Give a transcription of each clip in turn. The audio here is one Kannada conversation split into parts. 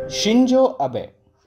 ಶಿಂಜೋ ಅಬೆ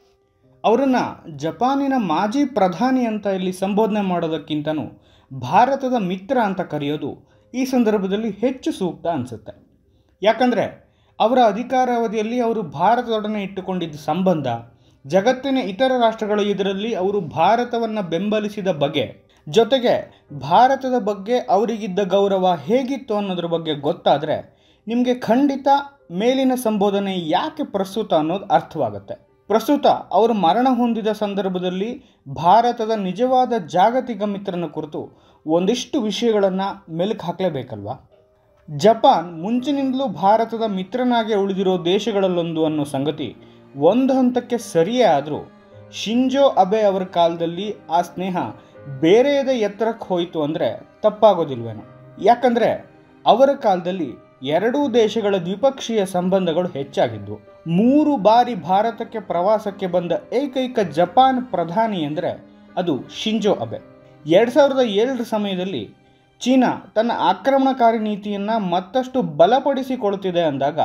ಅವರನ್ನು ಜಪಾನಿನ ಮಾಜಿ ಪ್ರಧಾನಿ ಅಂತ ಇಲ್ಲಿ ಸಂಬೋಧನೆ ಮಾಡೋದಕ್ಕಿಂತನೂ ಭಾರತದ ಮಿತ್ರ ಅಂತ ಕರೆಯೋದು ಈ ಸಂದರ್ಭದಲ್ಲಿ ಹೆಚ್ಚು ಸೂಕ್ತ ಅನಿಸುತ್ತೆ ಯಾಕಂದರೆ ಅವರ ಅಧಿಕಾರಾವಧಿಯಲ್ಲಿ ಅವರು ಭಾರತದೊಡನೆ ಇಟ್ಟುಕೊಂಡಿದ್ದ ಸಂಬಂಧ ಜಗತ್ತಿನ ಇತರ ರಾಷ್ಟ್ರಗಳ ಇದರಲ್ಲಿ ಅವರು ಭಾರತವನ್ನು ಬೆಂಬಲಿಸಿದ ಬಗೆ ಜೊತೆಗೆ ಭಾರತದ ಬಗ್ಗೆ ಅವರಿಗಿದ್ದ ಗೌರವ ಹೇಗಿತ್ತು ಅನ್ನೋದ್ರ ಬಗ್ಗೆ ಗೊತ್ತಾದರೆ ನಿಮಗೆ ಖಂಡಿತ ಮೇಲಿನ ಸಂಬೋಧನೆ ಯಾಕೆ ಪ್ರಸ್ತುತ ಅನ್ನೋದು ಅರ್ಥವಾಗುತ್ತೆ ಪ್ರಸ್ತುತ ಅವರು ಮರಣ ಹೊಂದಿದ ಸಂದರ್ಭದಲ್ಲಿ ಭಾರತದ ನಿಜವಾದ ಜಾಗತಿಕ ಮಿತ್ರನ ಕುರಿತು ಒಂದಿಷ್ಟು ವಿಷಯಗಳನ್ನು ಮೆಲುಕು ಹಾಕಲೇಬೇಕಲ್ವಾ ಜಪಾನ್ ಮುಂಚಿನಿಂದಲೂ ಭಾರತದ ಮಿತ್ರನಾಗಿ ಉಳಿದಿರೋ ದೇಶಗಳಲ್ಲೊಂದು ಅನ್ನೋ ಸಂಗತಿ ಒಂದು ಹಂತಕ್ಕೆ ಸರಿಯೇ ಆದರೂ ಶಿಂಜೋ ಅಬೆ ಅವರ ಕಾಲದಲ್ಲಿ ಆ ಸ್ನೇಹ ಬೇರೆಯದ ಎತ್ತರಕ್ಕೆ ಹೋಯಿತು ಅಂದರೆ ತಪ್ಪಾಗೋದಿಲ್ವೇನೋ ಯಾಕಂದರೆ ಅವರ ಕಾಲದಲ್ಲಿ ಎರಡೂ ದೇಶಗಳ ದ್ವಿಪಕ್ಷೀಯ ಸಂಬಂಧಗಳು ಹೆಚ್ಚಾಗಿದ್ವು ಮೂರು ಬಾರಿ ಭಾರತಕ್ಕೆ ಪ್ರವಾಸಕ್ಕೆ ಬಂದ ಏಕೈಕ ಜಪಾನ್ ಪ್ರಧಾನಿ ಅಂದರೆ ಅದು ಶಿಂಜೋ ಅಬೆ ಎರಡು ಸಾವಿರದ ಏಳರ ಸಮಯದಲ್ಲಿ ಚೀನಾ ತನ್ನ ಆಕ್ರಮಣಕಾರಿ ನೀತಿಯನ್ನು ಮತ್ತಷ್ಟು ಬಲಪಡಿಸಿಕೊಳ್ಳುತ್ತಿದೆ ಅಂದಾಗ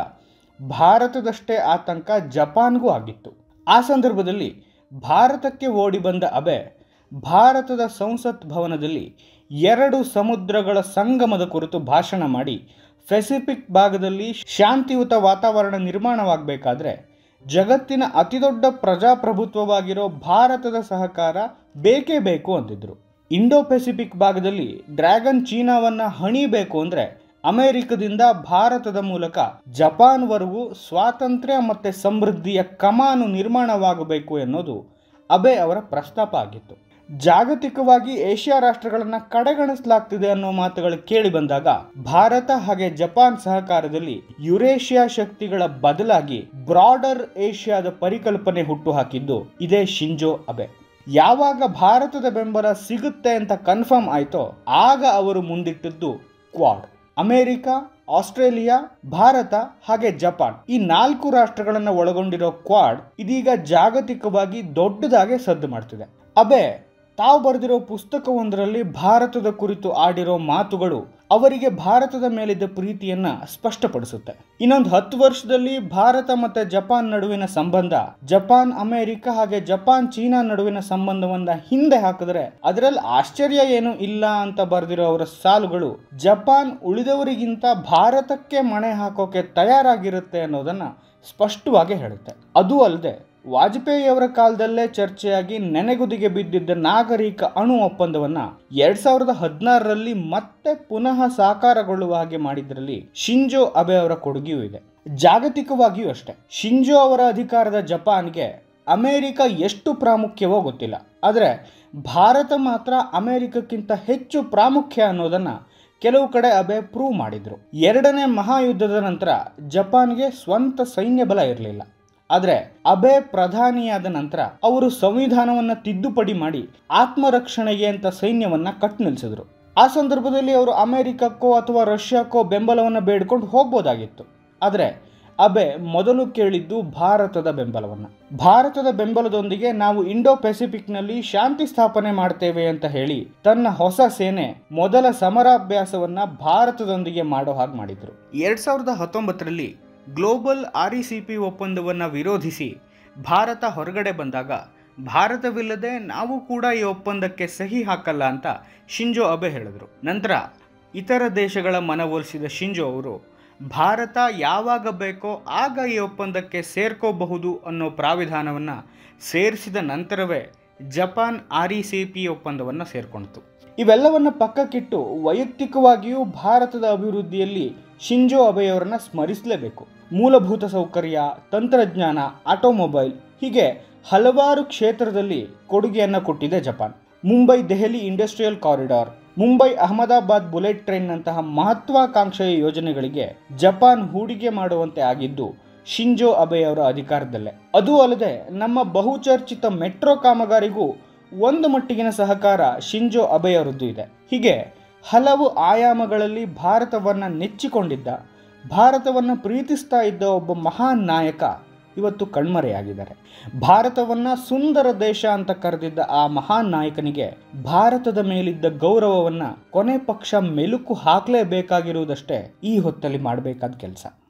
ಭಾರತದಷ್ಟೇ ಆತಂಕ ಜಪಾನ್ಗೂ ಆಗಿತ್ತು ಆ ಸಂದರ್ಭದಲ್ಲಿ ಭಾರತಕ್ಕೆ ಓಡಿ ಬಂದ ಅಬೆ ಭಾರತದ ಸಂಸತ್ ಭವನದಲ್ಲಿ ಎರಡು ಸಮುದ್ರಗಳ ಸಂಗಮದ ಕುರಿತು ಭಾಷಣ ಮಾಡಿ ಪೆಸಿಫಿಕ್ ಭಾಗದಲ್ಲಿ ಶಾಂತಿಯುತ ವಾತಾವರಣ ನಿರ್ಮಾಣವಾಗಬೇಕಾದ್ರೆ ಜಗತ್ತಿನ ಅತಿದೊಡ್ಡ ಪ್ರಜಾಪ್ರಭುತ್ವವಾಗಿರೋ ಭಾರತದ ಸಹಕಾರ ಬೇಕೇ ಬೇಕು ಅಂತಿದ್ರು ಇಂಡೋ ಪೆಸಿಫಿಕ್ ಭಾಗದಲ್ಲಿ ಡ್ರ್ಯಾಗನ್ ಚೀನಾವನ್ನ ಹಣಿಬೇಕು ಅಂದರೆ ಅಮೆರಿಕದಿಂದ ಭಾರತದ ಮೂಲಕ ಜಪಾನ್ವರೆಗೂ ಸ್ವಾತಂತ್ರ್ಯ ಮತ್ತು ಸಮೃದ್ಧಿಯ ಕಮಾನು ನಿರ್ಮಾಣವಾಗಬೇಕು ಎನ್ನುವುದು ಅಬೆ ಅವರ ಪ್ರಸ್ತಾಪ ಆಗಿತ್ತು ಜಾಗತಿಕವಾಗಿ ಏಷ್ಯಾ ರಾಷ್ಟ್ರಗಳನ್ನು ಕಡೆಗಣಿಸಲಾಗ್ತಿದೆ ಅನ್ನೋ ಮಾತುಗಳು ಕೇಳಿ ಬಂದಾಗ ಭಾರತ ಹಾಗೆ ಜಪಾನ್ ಸಹಕಾರದಲ್ಲಿ ಯುರೇಷಿಯಾ ಶಕ್ತಿಗಳ ಬದಲಾಗಿ ಬ್ರಾಡರ್ ಏಷ್ಯಾದ ಪರಿಕಲ್ಪನೆ ಹುಟ್ಟುಹಾಕಿದ್ದು ಇದೇ ಶಿಂಜೋ ಅಬೆ ಯಾವಾಗ ಭಾರತದ ಬೆಂಬಲ ಸಿಗುತ್ತೆ ಅಂತ ಕನ್ಫರ್ಮ್ ಆಯ್ತೋ ಆಗ ಅವರು ಮುಂದಿಟ್ಟದ್ದು ಕ್ವಾಡ್ ಅಮೆರಿಕ ಆಸ್ಟ್ರೇಲಿಯಾ ಭಾರತ ಹಾಗೆ ಜಪಾನ್ ಈ ನಾಲ್ಕು ರಾಷ್ಟ್ರಗಳನ್ನು ಒಳಗೊಂಡಿರೋ ಕ್ವಾಡ್ ಇದೀಗ ಜಾಗತಿಕವಾಗಿ ದೊಡ್ಡದಾಗಿ ಸದ್ದು ಮಾಡ್ತಿದೆ ಅಬೆ ತಾವು ಬರೆದಿರೋ ಪುಸ್ತಕವೊಂದರಲ್ಲಿ ಭಾರತದ ಕುರಿತು ಆಡಿರೋ ಮಾತುಗಳು ಅವರಿಗೆ ಭಾರತದ ಮೇಲಿದ್ದ ಪ್ರೀತಿಯನ್ನ ಸ್ಪಷ್ಟಪಡಿಸುತ್ತೆ ಇನ್ನೊಂದು ಹತ್ತು ವರ್ಷದಲ್ಲಿ ಭಾರತ ಮತ್ತೆ ಜಪಾನ್ ನಡುವಿನ ಸಂಬಂಧ ಜಪಾನ್ ಅಮೆರಿಕ ಹಾಗೆ ಜಪಾನ್ ಚೀನಾ ನಡುವಿನ ಸಂಬಂಧವನ್ನ ಹಿಂದೆ ಹಾಕಿದ್ರೆ ಅದರಲ್ಲಿ ಆಶ್ಚರ್ಯ ಏನು ಇಲ್ಲ ಅಂತ ಬರೆದಿರೋ ಅವರ ಸಾಲುಗಳು ಜಪಾನ್ ಉಳಿದವರಿಗಿಂತ ಭಾರತಕ್ಕೆ ಮಣೆ ಹಾಕೋಕೆ ತಯಾರಾಗಿರುತ್ತೆ ಅನ್ನೋದನ್ನ ಸ್ಪಷ್ಟವಾಗಿ ಹೇಳುತ್ತೆ ಅದು ಅಲ್ಲದೆ ವಾಜಪೇಯಿ ಅವರ ಕಾಲದಲ್ಲೇ ಚರ್ಚೆಯಾಗಿ ನೆನೆಗುದಿಗೆ ಬಿದ್ದಿದ್ದ ನಾಗರಿಕ ಅಣು ಒಪ್ಪಂದವನ್ನ ಎರಡ್ ಸಾವಿರದ ಹದಿನಾರರಲ್ಲಿ ಮತ್ತೆ ಪುನಃ ಸಾಕಾರಗೊಳ್ಳುವ ಹಾಗೆ ಮಾಡಿದ್ರಲ್ಲಿ ಶಿಂಜೋ ಅಬೆ ಅವರ ಕೊಡುಗೆಯೂ ಇದೆ ಜಾಗತಿಕವಾಗಿಯೂ ಅಷ್ಟೇ ಶಿಂಜೋ ಅವರ ಅಧಿಕಾರದ ಜಪಾನ್ಗೆ ಅಮೆರಿಕ ಎಷ್ಟು ಪ್ರಾಮುಖ್ಯವೋ ಗೊತ್ತಿಲ್ಲ ಆದರೆ ಭಾರತ ಮಾತ್ರ ಅಮೆರಿಕಕ್ಕಿಂತ ಹೆಚ್ಚು ಪ್ರಾಮುಖ್ಯ ಅನ್ನೋದನ್ನ ಕೆಲವು ಕಡೆ ಅಬೆ ಪ್ರೂವ್ ಮಾಡಿದ್ರು ಎರಡನೇ ಮಹಾಯುದ್ಧದ ನಂತರ ಜಪಾನ್ಗೆ ಸ್ವಂತ ಸೈನ್ಯ ಬಲ ಇರಲಿಲ್ಲ ಆದರೆ ಅಬೆ ಪ್ರಧಾನಿಯಾದ ನಂತರ ಅವರು ಸಂವಿಧಾನವನ್ನು ತಿದ್ದುಪಡಿ ಮಾಡಿ ಆತ್ಮರಕ್ಷಣೆಗೆ ಅಂತ ಸೈನ್ಯವನ್ನ ಕಟ್ ನಿಲ್ಲಿಸಿದ್ರು ಆ ಸಂದರ್ಭದಲ್ಲಿ ಅವರು ಅಮೆರಿಕಕ್ಕೋ ಅಥವಾ ರಷ್ಯಾಕ್ಕೋ ಬೆಂಬಲವನ್ನು ಬೇಡ್ಕೊಂಡು ಹೋಗ್ಬೋದಾಗಿತ್ತು ಆದರೆ ಅಬೆ ಮೊದಲು ಕೇಳಿದ್ದು ಭಾರತದ ಬೆಂಬಲವನ್ನು ಭಾರತದ ಬೆಂಬಲದೊಂದಿಗೆ ನಾವು ಇಂಡೋ ಪೆಸಿಫಿಕ್ನಲ್ಲಿ ಶಾಂತಿ ಸ್ಥಾಪನೆ ಮಾಡ್ತೇವೆ ಅಂತ ಹೇಳಿ ತನ್ನ ಹೊಸ ಸೇನೆ ಮೊದಲ ಸಮರಾಭ್ಯಾಸವನ್ನ ಭಾರತದೊಂದಿಗೆ ಮಾಡೋ ಹಾಗೆ ಮಾಡಿದ್ರು ಎರಡ್ ಸಾವಿರದ ಹತ್ತೊಂಬತ್ತರಲ್ಲಿ global R E C P ಒಪ್ಪಂದವನ್ನು ವಿರೋಧಿಸಿ ಭಾರತ ಹೊರಗಡೆ ಬಂದಾಗ ಭಾರತವಿಲ್ಲದೆ ನಾವು ಕೂಡ ಈ ಒಪ್ಪಂದಕ್ಕೆ ಸಹಿ ಹಾಕಲ್ಲ ಅಂತ ಶಿಂಜೋ ಅಬೆ ಹೇಳಿದರು ನಂತರ ಇತರ ದೇಶಗಳ ಮನವೊಲಿಸಿದ ಶಿಂಜೋ ಅವರು ಭಾರತ ಯಾವಾಗ ಬೇಕೋ ಆಗ ಈ ಒಪ್ಪಂದಕ್ಕೆ ಸೇರ್ಕೋಬಹುದು ಅನ್ನೋ ಪ್ರಾವಿಧಾನವನ್ನು ಸೇರಿಸಿದ ನಂತರವೇ Japan R E C P ಒಪ್ಪಂದವನ್ನು ಸೇರ್ಕೊಳ್ತು ಇವೆಲ್ಲವನ್ನು ಪಕ್ಕಕ್ಕಿಟ್ಟು ವೈಯಕ್ತಿಕವಾಗಿಯೂ ಭಾರತದ ಅಭಿವೃದ್ಧಿಯಲ್ಲಿ ಶಿಂಜೋ ಅಬೆಯವರನ್ನ ಸ್ಮರಿಸಲೇಬೇಕು ಮೂಲಭೂತ ಸೌಕರ್ಯ ತಂತ್ರಜ್ಞಾನ ಆಟೋಮೊಬೈಲ್ ಹೀಗೆ ಹಲವಾರು ಕ್ಷೇತ್ರದಲ್ಲಿ ಕೊಡುಗೆಯನ್ನು ಕೊಟ್ಟಿದೆ Japan Mumbai Delhi industrial corridor Mumbai Ahmedabad bullet ಟ್ರೈನ್ನಂತಹ ಮಹತ್ವಾಕಾಂಕ್ಷೆಯ ಯೋಜನೆಗಳಿಗೆ ಜಪಾನ್ ಹೂಡಿಕೆ ಮಾಡುವಂತೆ ಆಗಿದ್ದು ಶಿಂಜೋ ಅಬೆ ಅವರ ಅಧಿಕಾರದಲ್ಲೇ ಅದೂ ಅಲ್ಲದೆ ನಮ್ಮ ಬಹುಚರ್ಚಿತ ಮೆಟ್ರೋ ಕಾಮಗಾರಿಗೂ ಒಂದು ಮಟ್ಟಿಗಿನ ಸಹಕಾರ ಶಿಂಜೋ ಅಬೆ ಅವರದ್ದು ಇದೆ ಹೀಗೆ ಹಲವು ಆಯಾಮಗಳಲ್ಲಿ ಭಾರತವನ್ನು ನೆಚ್ಚಿಕೊಂಡಿದ್ದ ಭಾರತವನ್ನು ಪ್ರೀತಿಸ್ತಾ ಇದ್ದ ಒಬ್ಬ ಮಹಾನ್ ನಾಯಕ ಇವತ್ತು ಕಣ್ಮರೆಯಾಗಿದ್ದಾರೆ ಭಾರತವನ್ನು ಸುಂದರ ದೇಶ ಅಂತ ಕರೆದಿದ್ದ ಆ ಮಹಾನ್ ನಾಯಕನಿಗೆ ಭಾರತದ ಮೇಲಿದ್ದ ಗೌರವವನ್ನು ಕೊನೆ ಪಕ್ಷ ಮೆಲುಕು ಹಾಕಲೇಬೇಕಾಗಿರುವುದಷ್ಟೇ ಈ ಹೊತ್ತಲ್ಲಿ ಮಾಡಬೇಕಾದ ಕೆಲಸ